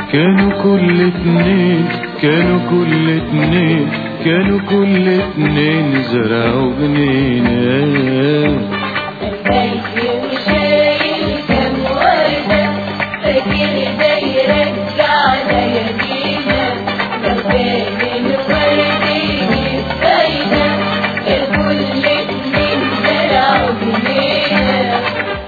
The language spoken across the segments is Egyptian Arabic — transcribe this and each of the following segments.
كانوا كل اتنين كانوا كل اتنين كانوا كل اتنين زرعوا جنينة بيتي وشايل كام وردة فاكر ده يرجع ليالينا لو كان الورد يجيب فايدة كان كل اتنين زرعوا جنينة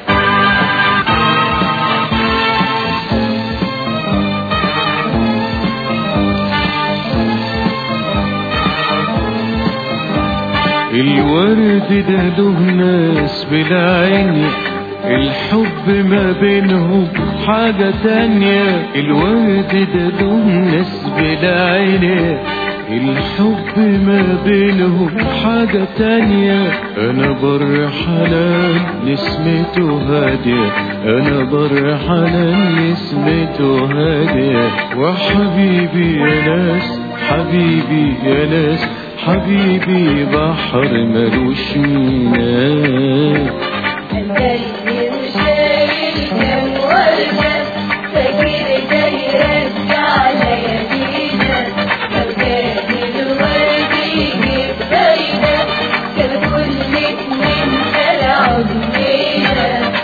الورد ده له ناس بالعين الحب ما بينهم حاجة تانية الورد ده له ناس بالعين الحب ما بينهم حاجة تانية أنا بر حنان نسمته هادية أنا بر حنان نسمته هادية وحبيبي يا ناس حبيبي يا ناس حبيبي بحر ملوش ميناء بيتي وشايل كام وردة فاكر ده يرجع ليالينا لو كان الورد يجيب فايدة كان كل اتنين زرعوا جنينة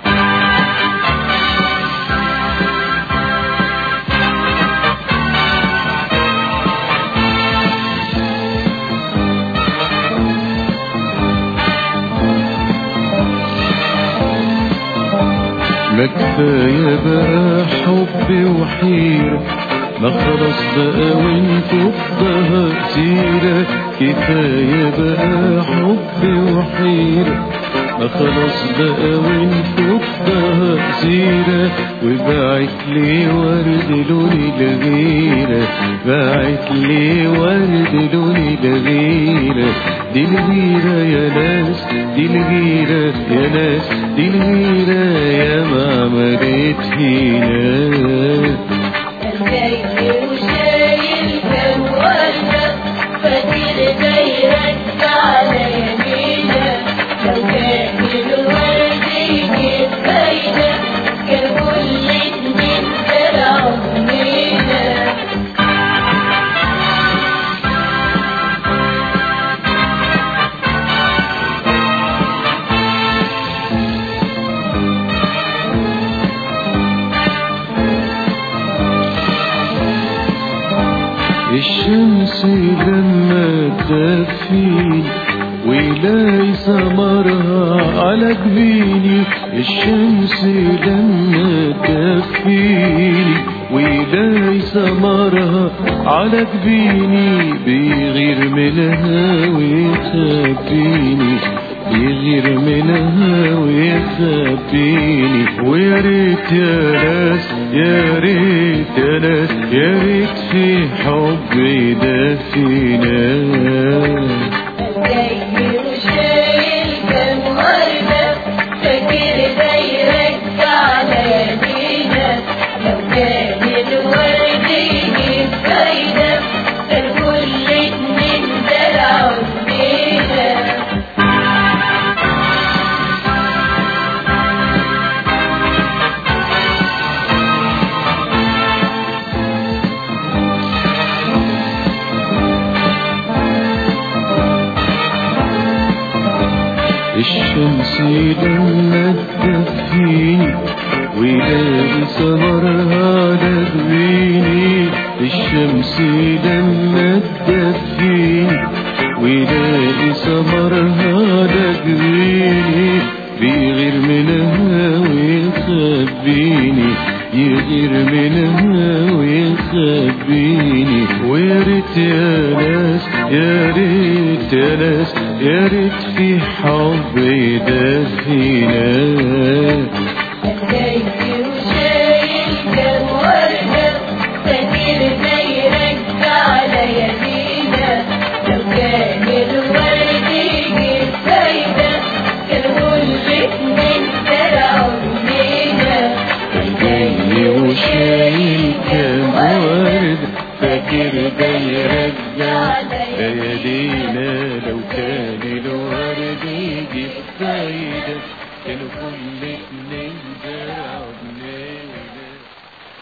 ما كفاية بقى حب وحيرة ما خلاص بقى وانتوا بها سيرة كفاية بقى حب وحيرة ما خلاص بقى وانتوا بها سيرة وبعت لي ورد لوني لغيرة بعت لي ورد لوني لغيرة دي الغيرة يا ناس دي الغيرة يا ناس دي الغيرة يا ما عملت فينا بيتي وشايل كام وردة فاكر ده يرجع ليالينا لو كان الورد يجيب فايدة كان كل اتنين زرعوا جنينة الشمس لما تدفيني ويلاقي ثمرها على جبيني الشمس لما تدفيني ويلاقي ثمرها على جبيني بيغير منها ويخبيني يغير منها ويخبيني ويا ريت يا ناس يا ريت يا ناس يا ريت في حب يدفينا بيتي وشايل كام وردة فاكر ده يرجع ليالينا لو كان الورد يجيب فايدة كان كل اتنين زرعوا جنينة الشمس لما تدفيني ويلاقي ثمرها على جبيني الشمس لما تدفيني ويلاقي ثمرها على جبيني بيغير منها ويخبيني يغير منها ويخبيني ويا ريت يا ناس يا ريت يا ناس يا ريت في حب يدفينا بيتي وشايل كام وردة فاكر ده يرجع ليالينا لو كان الورد يجيب فايدة كان كل اتنين زرعوا جنينة جاي وشايل كام ورد فاكر ده يرجع ليالينا لو كان الورد يجيب فايدة كانوا كل اتنين زرعوا